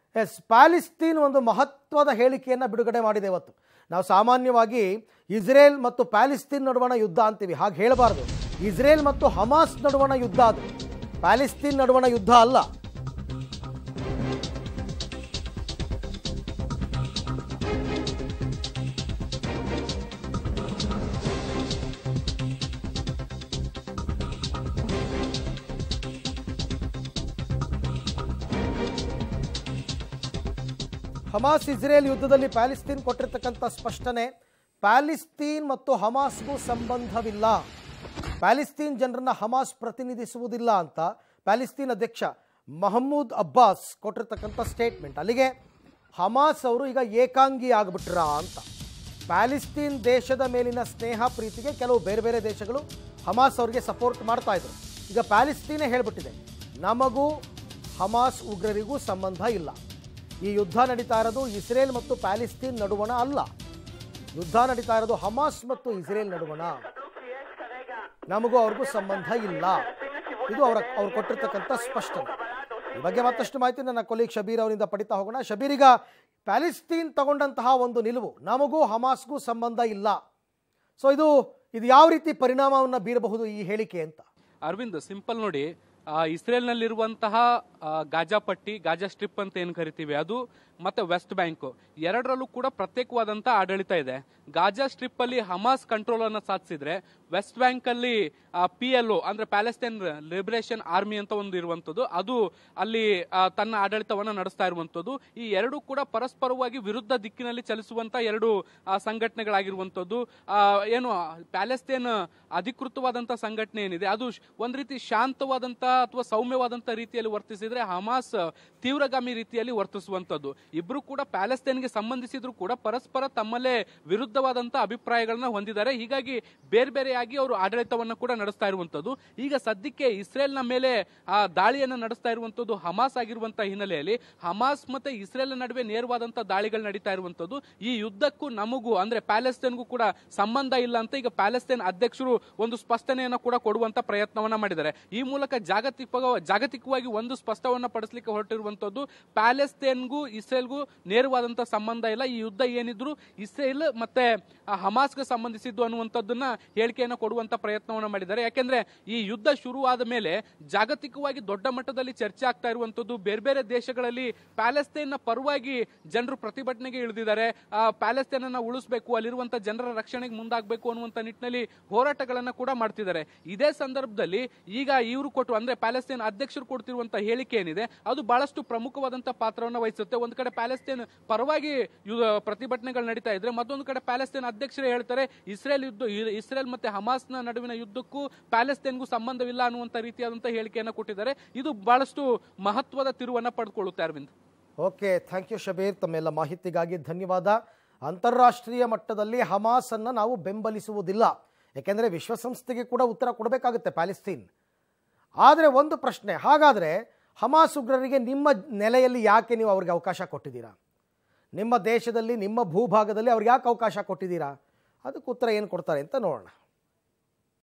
S ಪ್ಯಾಲಿಸ್ತೀನ್ ಒಂದು ಮಹತ್ವದ ಹೇಳಿಕೆಯನ್ನು ಬಿಡುಗಡೆ ಮಾಡಿದೆ ಇವತ್ತು ನಾವು ಸಾಮಾನ್ಯವಾಗಿ ಇಸ್ರೇಲ್ ಮತ್ತು ಪ್ಯಾಲಿಸ್ತೀನ್ ನಡುವಣ ಯುದ್ಧ ಅಂತೀವಿ ಹಾಗೆ ಹೇಳಬಾರ್ದು ಇಸ್ರೇಲ್ ಮತ್ತು ಹಮಾಸ್ ನಡುವಣ ಯುದ್ಧ ಅದು ಪ್ಯಾಲಿಸ್ತೀನ್ ನಡುವಣ ಯುದ್ಧ ಅಲ್ಲ ಹಮಾಸ್ ಇಸ್ರೇಲ್ ಯುದ್ಧದಲ್ಲಿ ಪ್ಯಾಲಿಸ್ತೀನ್ ಕೊಟ್ಟಿರ್ತಕ್ಕಂಥ ಸ್ಪಷ್ಟನೆ ಪ್ಯಾಲಿಸ್ತೀನ್ ಮತ್ತು ಹಮಾಸ್ಗೂ ಸಂಬಂಧವಿಲ್ಲ ಪ್ಯಾಲಿಸ್ತೀನ್ ಜನರನ್ನ ಹಮಾಸ್ ಪ್ರತಿನಿಧಿಸುವುದಿಲ್ಲ ಅಂತ ಪ್ಯಾಲಿಸ್ತೀನ್ ಅಧ್ಯಕ್ಷ ಮಹಮ್ಮೂದ್ ಅಬ್ಬಾಸ್ ಕೊಟ್ಟಿರ್ತಕ್ಕಂಥ ಸ್ಟೇಟ್ಮೆಂಟ್ ಅಲ್ಲಿಗೆ ಹಮಾಸ್ ಅವರು ಈಗ ಏಕಾಂಗಿ ಆಗ್ಬಿಟ್ರಾ ಅಂತ ಪ್ಯಾಲಿಸ್ತೀನ್ ದೇಶದ ಮೇಲಿನ ಸ್ನೇಹ ಪ್ರೀತಿಗೆ ಕೆಲವು ಬೇರೆ ಬೇರೆ ದೇಶಗಳು ಹಮಾಸ್ ಅವರಿಗೆ ಸಪೋರ್ಟ್ ಮಾಡ್ತಾ ಇದ್ರು ಈಗ ಪ್ಯಾಲಿಸ್ತೀನೇ ಹೇಳ್ಬಿಟ್ಟಿದೆ ನಮಗೂ ಹಮಾಸ್ ಉಗ್ರರಿಗೂ ಸಂಬಂಧ ಇಲ್ಲ ಈ ಯುದ್ಧ ನಡೀತಾ ಇರೋದು ಇಸ್ರೇಲ್ ಮತ್ತು ಪ್ಯಾಲಿಸ್ತೀನ್ ನಡುವಣ ಅಲ್ಲ ಯುದ್ಧ ನಡೀತಾ ಇರೋದು ಹಮಾಸ್ ಮತ್ತು ಇಸ್ರೇಲ್ ನಡುವಣ ನಮಗೂ ಅವ್ರಿಗೂ ಸಂಬಂಧ ಇಲ್ಲ ಇದು ಅವರ ಅವ್ರು ಕೊಟ್ಟಿರ್ತಕ್ಕಂಥ ಸ್ಪಷ್ಟನೆ ಈ ಬಗ್ಗೆ ಮತ್ತಷ್ಟು ಮಾಹಿತಿ ನನ್ನ ಕೊಲೀಗ್ ಶಬೀರ್ ಅವರಿಂದ ಪಡಿತಾ ಹೋಗೋಣ ಶಬೀರ್ ಈಗ ಪ್ಯಾಲಿಸ್ತೀನ್ ತಗೊಂಡಂತಹ ಒಂದು ನಿಲುವು ನಮಗೂ ಹಮಾಸ್ಗೂ ಸಂಬಂಧ ಇಲ್ಲ ಸೊ ಇದು ಇದು ಯಾವ ರೀತಿ ಪರಿಣಾಮವನ್ನು ಬೀರಬಹುದು ಈ ಹೇಳಿಕೆ ಅಂತ ಅರವಿಂದ್ ಸಿಂಪಲ್ ನೋಡಿ ಆ, ಇಸ್ರೇಲ್ನಲ್ಲಿರುವಂತಹ ಆ, ಗಾಜಾ ಪಟ್ಟಿ ಗಾಜಾ ಸ್ಟ್ರಿಪ್ ಅಂತ ಏನು ಕರಿತೀವಿ ಅದು ಮತ್ತೆ ವೆಸ್ಟ್ ಬ್ಯಾಂಕ್ ಎರಡರಲ್ಲೂ ಕೂಡ ಪ್ರತ್ಯೇಕವಾದಂತ ಆಡಳಿತ ಇದೆ ಗಾಜಾ ಸ್ಟ್ರಿಪ್ ಅಲ್ಲಿ ಹಮಾಸ್ ಕಂಟ್ರೋಲ್ ಅನ್ನ ಸಾಧಿಸಿದ್ರೆ ವೆಸ್ಟ್ ಬ್ಯಾಂಕ್ ಅಲ್ಲಿ ಪಿ ಎಲ್ ಅಂದ್ರೆ ಪ್ಯಾಲೆಸ್ತೈನ್ ಲಿಬರೇಷನ್ ಆರ್ಮಿ ಅಂತ ಒಂದು ಇರುವಂತದ್ದು ಅದು ಅಲ್ಲಿ ಆ, ತನ್ನ ಆಡಳಿತವನ್ನ ನಡೆಸ್ತಾ ಇರುವಂತದ್ದು ಈ ಎರಡು ಕೂಡ ಪರಸ್ಪರವಾಗಿ ವಿರುದ್ಧ ದಿಕ್ಕಿನಲ್ಲಿ ಚಲಿಸುವಂತ ಎರಡು ಆ, ಸಂಘಟನೆಗಳಾಗಿರುವಂತದ್ದು ಆ, ಏನು ಪ್ಯಾಲೆಸ್ತೇನ್ ಅಧಿಕೃತವಾದಂತ ಸಂಘಟನೆ ಏನಿದೆ ಅದು ಶ್- ಒಂದ್ ರೀತಿ ಶಾಂತವಾದಂತ ಅಥವಾ ಸೌಮ್ಯವಾದಂತ ರೀತಿಯಲ್ಲಿ ವರ್ತಿಸಿದ್ರೆ ಹಮಾಸ್ ತೀವ್ರಗಾಮಿ ರೀತಿಯಲ್ಲಿ ವರ್ತಿಸುವಂತದ್ದು ಇಬ್ರು ಕೂಡ ಪ್ಯಾಲೆಸ್ತೇನ್ಗೆ ಸಂಬಂಧಿಸಿದ್ರು ಕೂಡ ಪರಸ್ಪರ ತಮ್ಮಲ್ಲೇ ವಿರುದ್ಧವಾದಂತ ಅಭಿಪ್ರಾಯಗಳನ್ನ ಹೊಂದಿದ್ದಾರೆ ಹೀಗಾಗಿ ಬೇರೆ ಬೇರೆಯಾಗಿ ಅವರು ಆಡಳಿತವನ್ನ ಕೂಡ ನಡೆಸ್ತಾ ಇರುವಂತದ್ದು ಈಗ ಸದ್ಯಕ್ಕೆ ಇಸ್ರೇಲ್ನ ಮೇಲೆ ಆ ದಾಳಿಯನ್ನ ನಡೆಸ್ತಾ ಇರುವಂತದ್ದು ಹಮಾಸ್ ಆಗಿರುವಂತ ಹಿನ್ನೆಲೆಯಲ್ಲಿ ಹಮಾಸ್ ಮತ್ತೆ ಇಸ್ರೇಲ್ ನಡುವೆ ನೇರವಾದಂತ ದಾಳಿಗಳು ನಡೀತಾ ಇರುವಂತದ್ದು ಈ ಯುದ್ಧಕ್ಕೂ ನಮಗೂ ಅಂದ್ರೆ ಪ್ಯಾಲೆಸ್ತೇನ್ಗೂ ಕೂಡ ಸಂಬಂಧ ಇಲ್ಲ ಅಂತ ಈಗ ಪ್ಯಾಲೆಸ್ತೇನ್ ಅಧ್ಯಕ್ಷರು ಒಂದು ಸ್ಪಷ್ಟನೆಯನ್ನ ಕೂಡ ಕೊಡುವಂತ ಪ್ರಯತ್ನವನ್ನ ಮಾಡಿದ್ದಾರೆ ಈ ಮೂಲಕ ಜಾಗತಿಕ ಜಾಗತಿಕವಾಗಿ ಒಂದು ಸ್ಪಷ್ಟವನ್ನ ಪಡಿಸಲಿಕ್ಕೆ ಹೊರಟಿರುವಂತದ್ದು ಪ್ಯಾಲೆಸ್ತೇನ್ಗೂ ಇಸ್ರೇಲ್ಗೂ ನೇರವಾದಂತ ಸಂಬಂಧ ಇಲ್ಲ ಈ ಯುದ್ಧ ಏನಿದ್ರು ಇಸ್ರೇಲ್ ಮತ್ತೆ ಆ ಹಮಾಸ್ಗೆ ಸಂಬಂಧಿಸಿದ್ದು ಅನ್ನುವಂಥದ್ದನ್ನ ಹೇಳಿಕೆಯನ್ನ ಕೊಡುವಂತ ಪ್ರಯತ್ನವನ್ನ ಮಾಡಿದ್ದಾರೆ ಯಾಕೆಂದ್ರೆ ಈ ಯುದ್ಧ ಶುರುವಾದ ಮೇಲೆ ಜಾಗತಿಕವಾಗಿ ದೊಡ್ಡ ಮಟ್ಟದಲ್ಲಿ ಚರ್ಚೆ ಆಗ್ತಾ ಇರುವಂತದ್ದು ಬೇರೆ ಬೇರೆ ದೇಶಗಳಲ್ಲಿ ಪ್ಯಾಲೆಸ್ತೇನ್ನ ಪರವಾಗಿ ಜನರು ಪ್ರತಿಭಟನೆಗೆ ಇಳಿದಿದ್ದಾರೆ ಆ ಪ್ಯಾಲೆಸ್ತೇನ್ ಅನ್ನ ಉಳಿಸಬೇಕು ಅಲ್ಲಿರುವಂತ ಜನರ ರಕ್ಷಣೆಗೆ ಮುಂದಾಗಬೇಕು ಅನ್ನುವಂತ ನಿಟ್ಟಿನಲ್ಲಿ ಹೋರಾಟಗಳನ್ನ ಕೂಡ ಮಾಡ್ತಿದ್ದಾರೆ ಇದೇ ಸಂದರ್ಭದಲ್ಲಿ ಈಗ ಇವರು ಕೊಟ್ಟು ಅಂದ್ರೆ ಪ್ಯಾಲೆಸ್ತೇನ್ ಅಧ್ಯಕ್ಷರು ಕೊಡ್ತಿರುವಂತ ಹೇಳಿಕೆ ಏನಿದೆ ಅದು ಬಹಳಷ್ಟು ಪ್ರಮುಖವಾದಂತ ಪಾತ್ರವನ್ನ ವಹಿಸುತ್ತೆ ಒಂದ್ ಕಡೆ ಪ್ಯಾಲೆಸ್ತೇನ್ ಪರವಾಗಿ ಯು- ಪ್ರತಿಭಟನೆಗಳು ನಡೀತಾ ಇದ್ರೆ ಮತ್ತೊಂದು ಕಡೆ ಪ್ಯಾಲೆಸ್ತೇನ್ ಅಧ್ಯಕ್ಷರೇ ಹೇಳ್ತಾರೆ ಇಸ್ರೇಲ್ ಯುದ್ಧ ಇ- ಇಸ್ರೇಲ್ ಮತ್ತೆ ಹಮಾಸ್ನ ನಡುವಿನ ಯುದ್ಧಕ್ಕೂ ಪ್ಯಾಲೆಸ್ತೇನ್ಗೂ ಸಂಬಂಧವಿಲ್ಲ ಅನ್ನುವಂತ ರೀತಿಯಾದಂತ ಹೇಳಿಕೆಯನ್ನ ಕೊಟ್ಟಿದ್ದಾರೆ ಇದು ಬಹಳಷ್ಟು ಮಹತ್ವದ ತಿರುವನ್ನ ಪಡೆದುಕೊಳ್ಳುತ್ತೆ Arvind okay thank you Shabeer ತಮ್ಮೆಲ್ಲ ಮಾಹಿತಿಗಾಗಿ ಧನ್ಯವಾದ ಅಂತಾರಾಷ್ಟ್ರೀಯ ಮಟ್ಟದಲ್ಲಿ ಹಮಾಸನ್ನು ನಾವು ಬೆಂಬಲಿಸುವುದಿಲ್ಲ ಯಾಕೆಂದರೆ ವಿಶ್ವಸಂಸ್ಥೆಗೆ ಕೂಡ ಉತ್ತರ ಕೊಡಬೇಕಾಗುತ್ತೆ ಪ್ಯಾಲಿಸ್ತೀನ್ ಆದರೆ ಒಂದು ಪ್ರಶ್ನೆ ಹಾಗಾದರೆ ಹಮಾಸ್ ಉಗ್ರರಿಗೆ ನಿಮ್ಮ ನೆಲೆಯಲ್ಲಿ ಯಾಕೆ ನೀವು ಅವ್ರಿಗೆ ಅವಕಾಶ ಕೊಟ್ಟಿದ್ದೀರಾ ನಿಮ್ಮ ದೇಶದಲ್ಲಿ ನಿಮ್ಮ ಭೂಭಾಗದಲ್ಲಿ ಅವ್ರಿಗೆ ಯಾಕೆ ಅವಕಾಶ ಕೊಟ್ಟಿದ್ದೀರಾ ಅದಕ್ಕೆ ಉತ್ತರ ಏನು ಕೊಡ್ತಾರೆ ಅಂತ ನೋಡೋಣ